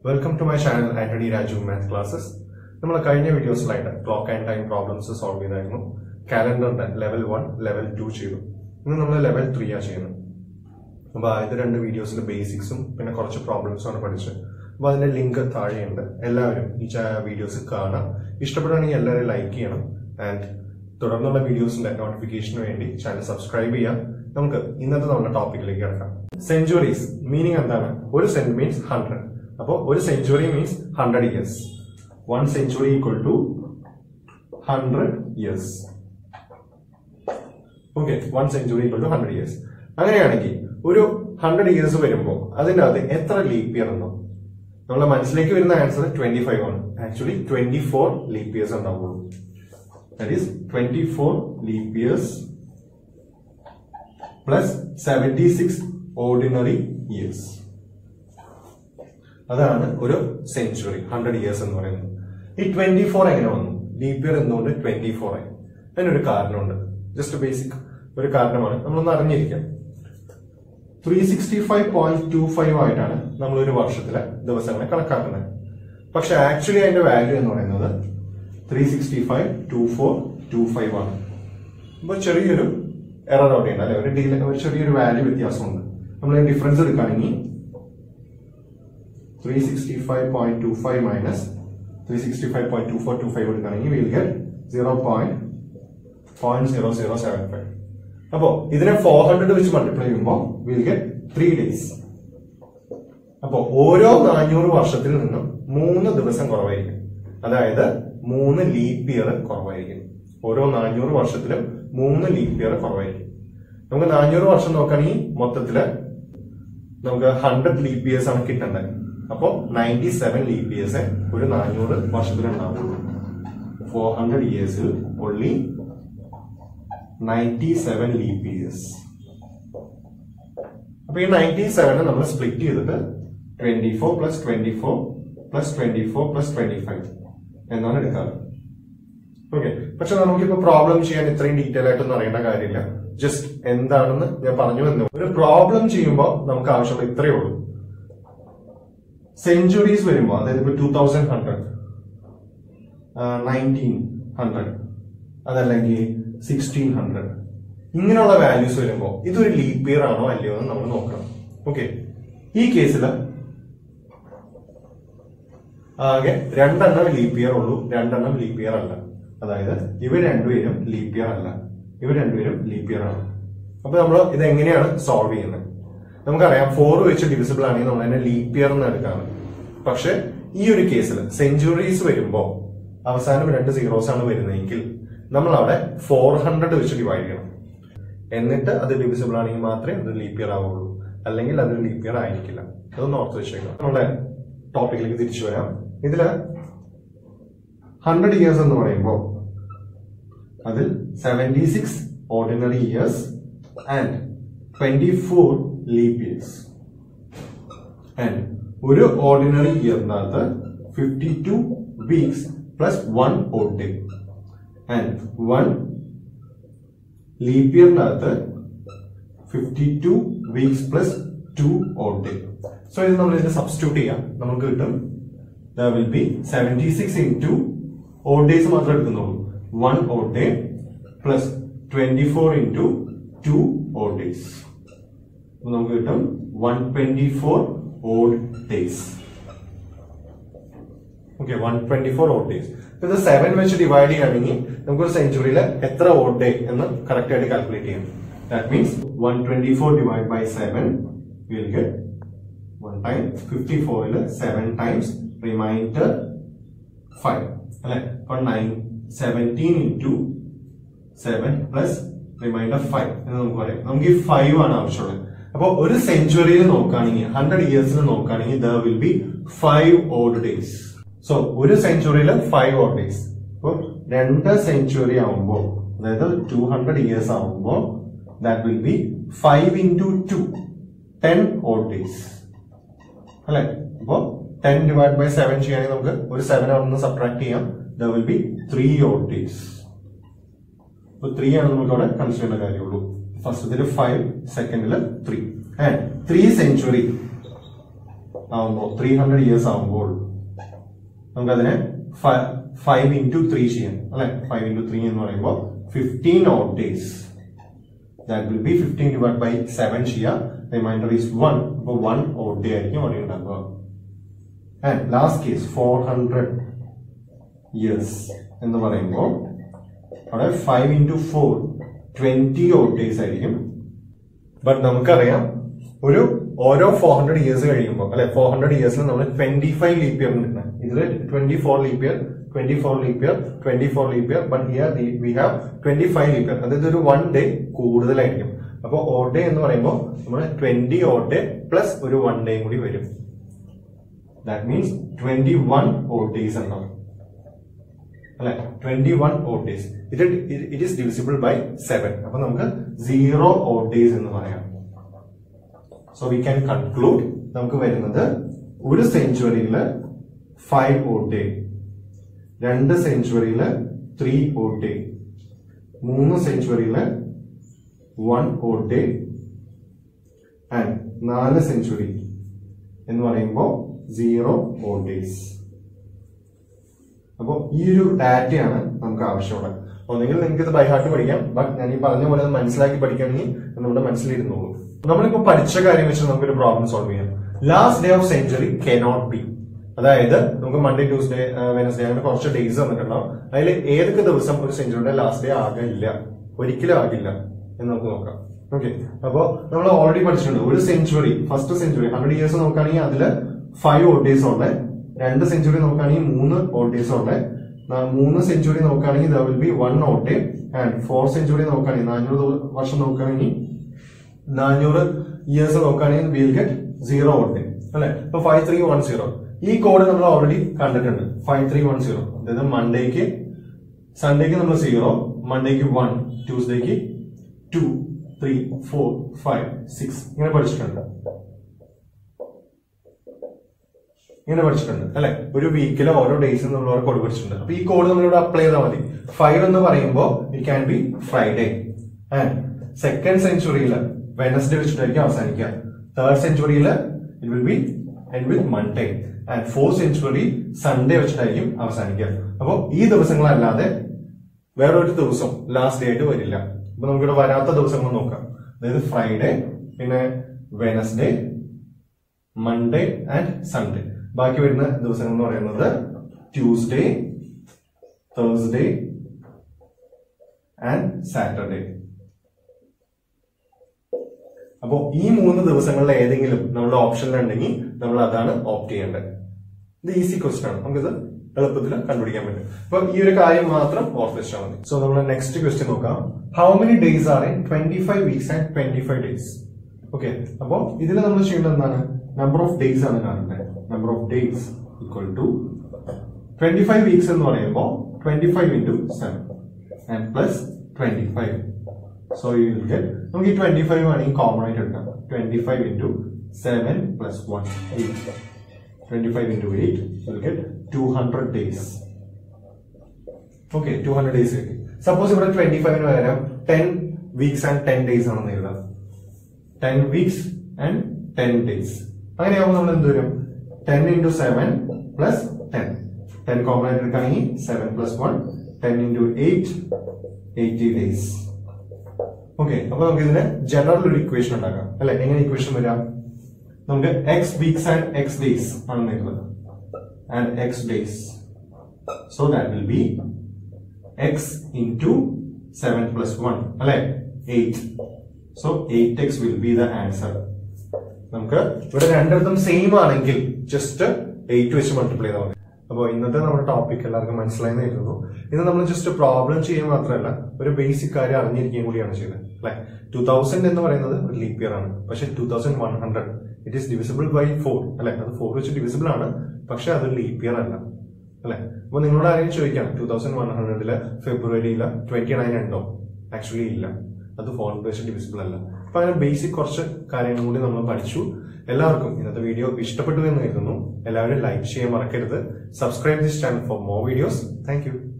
welcome to my channel Antony Raju math classes നമ്മൾ കഴിഞ്ഞ വീഡിയോസിലായിട്ട് clock and time problems solve ചെയ്തായിരുന്നു കാലണ്ടറിന്റെ ലെവൽ വൺ ലെവൽ ടു ചെയ്തു ഇന്ന് നമ്മൾ ലെവൽ ത്രീ ആ ചെയ്യുന്നത് അപ്പൊ ആദ്യത്തെ രണ്ട് വീഡിയോസിൽ ബേസിക്സും പിന്നെ കുറച്ച് പ്രോബ്ലംസും ആണ് പഠിച്ചത് അപ്പൊ അതിന്റെ ലിങ്ക് താഴെയുണ്ട് എല്ലാവരും ഈ വീഡിയോസ് കാണാം ഇഷ്ടപ്പെടുകയാണെങ്കിൽ എല്ലാവരും ലൈക്ക് ചെയ്യണം ആൻഡ് തുടർന്നുള്ള വീഡിയോസിന്റെ നോട്ടിഫിക്കേഷന് വേണ്ടി ചാനൽ സബ്സ്ക്രൈബ് ചെയ്യാം നമുക്ക് ഇന്നത്തെ നമ്മുടെ ടോപ്പിക്കിലേക്ക് കിടക്കാം സെഞ്ചുറീസ് മീനിങ് എന്താണ് ഒരു സെന്റ് മീൻസ് ഹൺഡ്രഡ് അപ്പോൾ ഒരു century means hundred years one century equal to hundred years okay one century equal to hundred years അങ്ങനെയാണെങ്കിൽ ഒരു ഹൺഡ്രഡ് ഇയേഴ്സ് വരുമ്പോൾ അതിന്റെ അകത്ത് എത്ര ലീപ്പ് ഇയർ ഉണ്ടോ നമ്മളെ മനസ്സിലേക്ക് വരുന്ന ആൻസർ ട്വന്റി ഫൈവ് ആണ് actually twenty four leap years ഉണ്ടാവുള്ളൂ that is 24 leap years plus 76 ordinary years അതാണ് ഒരു സെഞ്ചുറി ഹൺഡ്രഡ് ഇയേഴ്സ് എന്ന് പറയുന്നത് ഈ ട്വന്റി ഫോർ എങ്ങനെ വന്നു ലീപ്പ് ഇയർ എന്തുകൊണ്ട് ട്വന്റി ഫോർ ആയി അതിനൊരു കാരണമുണ്ട് ജസ്റ്റ് ബേസിക് ഒരു കാരണമാണ് നമ്മളൊന്ന് അറിഞ്ഞിരിക്കാം three sixty five point two five ആയിട്ടാണ് നമ്മൾ ഒരു വർഷത്തിലെ ദിവസങ്ങളെ കണക്കാക്കുന്നത് പക്ഷെ ആക്ച്വലി അതിന്റെ വാല്യൂ എന്ന് പറയുന്നത് three sixty five two four two five ആണ് അപ്പൊ ചെറിയൊരു എറർ അവിടെ ഉണ്ട് അല്ലെ ഒരു ഡീല ഒരു ചെറിയൊരു വാല്യൂ വ്യത്യാസമുണ്ട് നമ്മൾ ഡിഫറൻസ് എടുക്കുകയാണെങ്കിൽ three sixty five point two five minus three sixty five point two four two five എടുക്കുകയാണെങ്കിൽ will get zero point point zero zero seven five അപ്പോ ഇതിനെ ഫോർ ഹൺഡ്രഡ് വെച്ച് മൾട്ടിപ്ലൈ ചെയ്യുമ്പോൾ വിൽ ഗെറ്റ് ത്രീ ഡേയ്സ് അപ്പോ ഓരോ നാനൂറ് വർഷത്തിൽ നിന്നും മൂന്ന് ദിവസം കുറവായിരിക്കും അതായത് മൂന്ന് ലീപ്പ് ഇയർ കുറവായിരിക്കും ഓരോ നാനൂറ് വർഷത്തിലും മൂന്ന് ലീപ്പ് ഇയർ കുറവായിരിക്കും നമുക്ക് നാനൂറ് വർഷം നോക്കുകയാണെങ്കിൽ മൊത്തത്തില് നമുക്ക് ഹൺഡ്രഡ് ലീപ്പ് ഇയേഴ്സ് ആണ് കിട്ടേണ്ടത് അപ്പോ നയൻറ്റി സെവൻ ലീപ്പ് ഇയേഴ്സ് ഒരു നാനൂറ് വർഷത്തിൽ ഉണ്ടാവുള്ളൂ ഫോർ ഹൺഡ്രഡ് ഇയേഴ്സിൽ only ninety seven leap years അപ്പൊ ഈ നയൻറ്റി സെവനെ നമ്മൾ സ്പ്ലിറ്റ് ചെയ്തിട്ട് twenty four plus twenty four plus twenty four plus twenty five എന്നാണ് എടുക്കാറ് ഓക്കെ പക്ഷെ നമുക്കിപ്പോ പ്രോബ്ലം ചെയ്യാൻ ഇത്രയും ഡീറ്റെയിൽ ആയിട്ടൊന്നും അറിയേണ്ട കാര്യമില്ല ജസ്റ്റ് എന്താണെന്ന് ഞാൻ പറഞ്ഞു വന്നു ഒരു പ്രോബ്ലം ചെയ്യുമ്പോൾ നമുക്ക് ആവശ്യമുള്ള ഇത്രയേ ഉള്ളൂ സെഞ്ചുറീസ് വരുമ്പോൾ അതായത് ഇപ്പൊ two thousand hundred nineteen hundred അതല്ലെങ്കിൽ സിക്സ്റ്റീൻ ഹൺഡ്രഡ് ഇങ്ങനെയുള്ള വാല്യൂസ് വരുമ്പോൾ ഇതൊരു ലീപ്പ് ഇയർ ആണോ അല്ലയോ എന്ന് നമ്മൾ നോക്കണം ഓക്കെ ഈ കേസിൽ ആകെ രണ്ടെണ്ണം ലീപ്പ് ഇയർ ഉള്ളൂ രണ്ടെണ്ണം ലീപ്പ് ഇയർ അല്ല അതായത് ഇവർ രണ്ടുപേരും ലീപ്പ് ഇയർ അല്ല ഇവർ രണ്ടുപേരും ലീപ്പ് ഇയർ ആണ് അപ്പൊ നമ്മൾ ഇത് എങ്ങനെയാണ് സോൾവ് ചെയ്യുന്നത് നമുക്കറിയാം ഫോർ വെച്ച് ഡിവിസിബിൾ ആണെങ്കിൽ നമ്മൾ അതിനെ ലീപ്പ് ഇയർ എന്ന് എടുക്കാണ് പക്ഷെ ഈ ഒരു കേസിൽ സെഞ്ചുറീസ് വരുമ്പോ അവസാനം രണ്ട് സീറോസ് ആണ് വരുന്നതെങ്കിൽ നമ്മൾ അവിടെ ഫോർ ഹൺഡ്രഡ് വെച്ച് ഡിവൈഡ് ചെയ്യണം എന്നിട്ട് അത് ഡിവിസിബിൾ ആണെങ്കിൽ മാത്രമേ അത് ലീപ്പ് ഇയർ ആവുള്ളൂ അല്ലെങ്കിൽ അത് ലീപ്പ് ഇയർ ആയിരിക്കില്ല അതൊന്ന് ഓർത്ത് വെച്ചേക്കാം നമ്മുടെ ടോപ്പിക്കിലേക്ക് തിരിച്ചു വരാം ഇതില് ഹൺഡ്രഡ് ഇയേഴ്സ് എന്ന് പറയുമ്പോൾ അതിൽ seventy six ordinary years and twenty four leap years and ഒരു ഓർഡിനറി ഇയറിനകത്ത് fifty two weeks plus one odd day and one leap ഇയറിനകത്ത് fifty two weeks plus two odd day so ഇത് നമ്മൾ ഇതിന്റെ substitute ചെയ്യാം നമുക്ക് കിട്ടും will be seventy six into odd days മാത്രമേ എടുക്കുന്നുള്ളൂ one odd day plus twenty four into two odd days നമുക്ക് കിട്ടും one twenty four odd days okay one twenty four odd days ഇത് സെവൻ വെച്ച് ഡിവൈഡ് ചെയ്യുകയാണെങ്കിൽ നമുക്കൊരു സെഞ്ചുറിയിൽ എത്ര ഓഡ് ഡേ എന്ന് കറക്റ്റ് ആയിട്ട് കാൽക്കുലേറ്റ് ചെയ്യാം that means one twenty four divide by seven will get one time fifty ഫോറിൽ സെവൻ ടൈംസ് റിമൈൻഡർ ഫൈവ് അല്ലെ അപ്പൊ nine seventeen into seven plus remainder five എന്ന് നമുക്ക് പറയാം നമുക്ക് ഈ ഫൈവ് ആണ് ആവശ്യമുള്ളത് അപ്പൊ ഒരു സെഞ്ചുറിയിൽ നോക്കുകയാണെങ്കിൽ ഹൺഡ്രഡ് ഇയേഴ്സിൽ നോക്കുകയാണെങ്കിൽ there will be five odd days so ഒരു സെഞ്ചുറിയിൽ ഫൈവ് ഓഡ് ഡേയ്സ് അപ്പൊ രണ്ട് സെഞ്ചുറി ആവുമ്പോൾ അതായത് ടു ഹൺഡ്രഡ് ഇയേഴ്സ് ആവുമ്പോൾ that will be five into two ten odd days അല്ലെ അപ്പോ ടെൻ ഡിവൈഡ് ബൈ സെവൻ ചെയ്യുകയാണെങ്കിൽ നമുക്ക് ഒരു സെവൻ അവിടെ നിന്ന് സബ്ട്രാക്ട് ചെയ്യാം there will be three odd days അപ്പൊ ത്രീ ആണ് നമുക്ക് അവിടെ കൺസിഡർ ചെയ്യേണ്ട കാര്യമുള്ളൂ ഫസ്റ്റത്തിൽ ഫൈവ് സെക്കൻഡിൽ ത്രീ ആൻഡ് ത്രീ സെഞ്ചുറി ആവുമ്പോൾ ത്രീ ഹൺഡ്രഡ് ഇയേഴ്സ് ആവുമ്പോൾ നമുക്കതിനെ ഫൈവ് ഇൻറ്റു ത്രീ ചെയ്യാം അല്ലെ ഫൈവ് ഇൻറ്റു ത്രീ എന്ന് പറയുമ്പോൾ fifteen odd days that will be fifteen divide by seven ചെയ്യാം റിമൈൻഡർ ഈസ് വൺ അപ്പോൾ വൺ ഓട്ട് ഡേ ആയിരിക്കും അവിടെ ഉണ്ടാക്കുക and last case four hundred years എന്ന് പറയുമ്പോൾ അവിടെ five into four twenty odd days ആയിരിക്കും ബട്ട് നമുക്കറിയാം ഒരു ഓരോ ഫോർ ഹൺഡ്രഡ് ഇയേഴ്സ് കഴിയുമ്പോൾ അല്ലെ ഫോർ ഹൺഡ്രഡ് ഇയേഴ്സിൽ നമ്മൾ ട്വന്റി ഫൈവ് ലീപ് ഇയർ കിട്ടുന്നത് ഇതിൽ twenty four leap year twenty four leap year twenty four leap year but here we have twenty five leap year അതായത് ഒരു വൺ ഡേ കൂടുതലായിരിക്കും അപ്പോൾ ഓട്ട് day എന്ന് പറയുമ്പോൾ നമ്മൾ ട്വന്റി ഓട്ട് ഡേ പ്ലസ് ഒരു വൺ ഡേയും കൂടി വരും that means twenty one odd days ഉണ്ടാവും അല്ലെ twenty one odd days it it is divisible by seven അപ്പൊ നമുക്ക് സീറോ ഓട്ട് ഡേയ്സ് എന്ന് പറയാം സോ വി ക്യാൻ കൺക്ലൂഡ് നമുക്ക് വരുന്നത് ഒരു സെഞ്ചുറിയിൽ ഫൈവ് ഓട്ട് ഡേ രണ്ട് സെഞ്ചുറിയിൽ ത്രീ ഓട്ട് ഡേ മൂന്ന് സെഞ്ചുറിയിൽ വൺ ഓട്ട് ഡേ ആൻഡ് നാല് സെഞ്ചുറി എന്ന് പറയുമ്പോൾ സീറോ ഓട്ട് ഡേയ്സ് അപ്പോൾ ഈ ഒരു ഡാറ്റയാണ് നമുക്ക് ആവശ്യമുള്ളത് ഒന്നെങ്കിൽ നിങ്ങൾക്ക് ഇത് ബൈഹാർട്ട് പഠിക്കാം ബട്ട് ഞാൻ ഈ പറഞ്ഞ പോലെ അത് മനസ്സിലാക്കി പഠിക്കണമെങ്കിൽ അത് നമ്മുടെ മനസ്സിലിരുന്നോളൂ നമ്മളിപ്പോ പഠിച്ച കാര്യം വെച്ച് നമുക്കൊരു പ്രോബ്ലം സോൾവ് ചെയ്യാം last day of century cannot be അതായത് നമുക്ക് മൺഡേ ട്യൂസ്ഡേ വെനസ്ഡേ അങ്ങനെ കുറച്ച് ഡേയ്സ് വന്നിട്ടുണ്ടാവും അതിൽ ഏതൊക്കെ ദിവസം ഒരു സെഞ്ചുറിയുടെ ലാസ്റ്റ് ഡേ ആകില്ല ഒരിക്കലും ആകില്ല എന്ന് നമുക്ക് നോക്കാം ഓക്കെ അപ്പോ നമ്മൾ ഓൾറെഡി പഠിച്ചിട്ടുണ്ട് ഒരു century first century hundred years നോക്കുകയാണെങ്കിൽ അതില് ഫൈവ് ഓട്ട് ഡേയ്സ് ഉണ്ട് രണ്ട് സെഞ്ചുറി നോക്കുകയാണെങ്കിൽ മൂന്ന് ഓട്ട് ഡേയ്സ് ഉണ്ട് ന- മൂന്ന് സെഞ്ചുറി നോക്കുകയാണെങ്കിൽ the will be one odd day and four century നോക്കുകയാണെങ്കിൽ നാനൂറ് ദിവ- വർഷം നോക്കുകയാണെങ്കിൽ നാനൂറ് ഇയേഴ്സ് നോക്കുകയാണെങ്കിൽ will get zero odd day അല്ലെ ഇപ്പൊ ഫൈവ് ത്രീ വൺ സീറോ ഈ കോഡ് നമ്മൾ ഓൾറെഡി കണ്ടിട്ടുണ്ട് ഫൈവ് ത്രീ വൺ സീറോ അതായത് മൺഡേക്ക് സൺഡേക്ക് നമ്മൾ സീറോ മൺഡേക്ക് വൺ ട്യൂസ്ഡേക്ക് two three four five six ഇങ്ങനെ പഠിച്ചിട്ടുണ്ട് ഇങ്ങനെ പഠിച്ചിട്ടുണ്ട് അല്ലെ ഒരു വീക്കിലെ ഓരോ ഡേയ്സ് നമ്മൾ കോഡ് പഠിച്ചിട്ടുണ്ട് അപ്പൊ ഈ കോഡ് നമ്മളിവിടെ അപ്ലൈ ചെയ്താൽ മതി ഫൈവ് എന്ന് പറയുമ്പോൾ it can be Friday and second സെഞ്ചുറിയിൽ വെനസ്ഡേ വെച്ചിട്ടായിരിക്കും അവസാനിക്കുക തേർഡ് സെഞ്ചുറിയിൽ it will be end with Monday and fourth century Sunday വെച്ചിട്ടായിരിക്കും അവസാനിക്കുക അപ്പോൾ ഈ ദിവസങ്ങളല്ലാതെ വേറൊരു ദിവസം ലാസ്റ്റ് ഡേ ആയിട്ട് വരില്ല അപ്പൊ നമുക്കിവിടെ വരാത്ത ദിവസങ്ങൾ നോക്കാം അതായത് ഫ്രൈഡേ പിന്നെ വെനസ്ഡേ മൺഡേ ആൻഡ് സൺഡേ ബാക്കി വരുന്ന ദിവസങ്ങൾ എന്ന് പറയുന്നത് ട്യൂസ്ഡേ തേഴ്സ്ഡേ ആൻഡ് സാറ്റർഡേ അപ്പോ ഈ മൂന്ന് ദിവസങ്ങളിൽ ഏതെങ്കിലും നമ്മുടെ ഓപ്ഷനിൽ ഉണ്ടെങ്കിൽ നമ്മൾ അതാണ് ഓപ്റ്റ് ചെയ്യേണ്ടത് ഇത് ഈസി ക്വസ്റ്റൻ ആണ് നമുക്കിത് എളുപ്പത്തിൽ കണ്ടുപിടിക്കാൻ പറ്റും അപ്പൊ ഈ ഒരു കാര്യം മാത്രം ഓർത്ത് വെച്ചാൽ മതി സോ നമ്മൾ നെക്സ്റ്റ് ക്വസ്റ്റ്യൻ നോക്കാം how many days are in twenty five weeks and twenty five days okay അപ്പോ ഇതിൽ നമ്മൾ ചെയ്യേണ്ടത് എന്താണ് നമ്പർ ഓഫ് ഡേയ്സ് ആണ് കാണേണ്ടത് number of days equal to twenty five weeks എന്ന് പറയുമ്പോൾ twenty five into seven and plus twenty five so you will get നമുക്ക് ഈ ട്വന്റി ഫൈവ് ആണെങ്കിൽ കോമൺ ആയിട്ട് എടുക്കാം twenty five into seven plus one eight twenty five into eight will get two hundred days okay two hundred days കിട്ടി suppose ഇവിടെ twenty ഫൈവിന് പകരം ten weeks and ten days ആണെന്ന് എഴുതാം ten weeks and ten days അങ്ങനെയാവുമ്പോൾ നമ്മൾ എന്ത് വരും ten into seven plus ten ten common ആയിട്ട് എടുക്കുകയാണെങ്കിൽ seven plus one ten into eight eighty days okay അപ്പൊ നമുക്ക് ഇതിന് ജനറൽ ഒരു ഇക്വേഷൻ ഉണ്ടാക്കാം അല്ലെ എങ്ങനെ ഇക്വേഷൻ വരാം നമുക്ക് x weeks and x days ആണെന്ന് എഴുതുന്നത് and x days so that will be x into seven plus one അല്ലെ eight so eight x will be the answer നമുക്ക് ഇവിടെ രണ്ടിടത്തും സെയിം ആണെങ്കിൽ ജസ്റ്റ് എയ്റ്റ് വെച്ച് മൾട്ടിപ്ലൈ ചെയ്താൽ മതി അപ്പോൾ ഇന്നത്തെ നമ്മുടെ ടോപ്പിക് എല്ലാവർക്കും മനസ്സിലായെന്ന് കരുതുന്നു ഇന്ന് നമ്മൾ ജസ്റ്റ് പ്രോബ്ലം ചെയ്യുക മാത്രമല്ല ഒരു ബേസിക് കാര്യം അറിഞ്ഞിരിക്കുകയും കൂടിയാണ് ചെയ്തത് അല്ലെ ടൂ തൗസൻഡ് എന്ന് പറയുന്നത് ഒരു ലീപ് ഇയർ ആണ് പക്ഷെ two thousand one hundred it is divisible by four അല്ലെ അത് ഫോർ വെച്ച് ഡിവിസിബിൾ ആണ് പക്ഷെ അത് ലീപ് ഇയർ അല്ല അല്ലെ അപ്പൊ നിങ്ങളോട് ആരെയും ചോദിക്കാം ടൂ തൗസൻഡ് വൺ ഹൺഡ്രഡില് ഫെബ്രുവരിയില് ട്വന്റി നയൻ ഉണ്ടോ ആക്ച്വലി ഇല്ല അത് ഫോർ വെച്ച് ഡിവിസിബിൾ അല്ല അപ്പൊ അങ്ങനെ ബേസിക് കുറച്ച് കാര്യങ്ങൾ കൂടി നമ്മൾ പഠിച്ചു എല്ലാവർക്കും ഇന്നത്തെ വീഡിയോ ഇഷ്ടപ്പെട്ടു എന്ന് കരുതുന്നു എല്ലാവരും ലൈക്ക് ചെയ്യാൻ മറക്കരുത് subscribe this channel for more videos thank U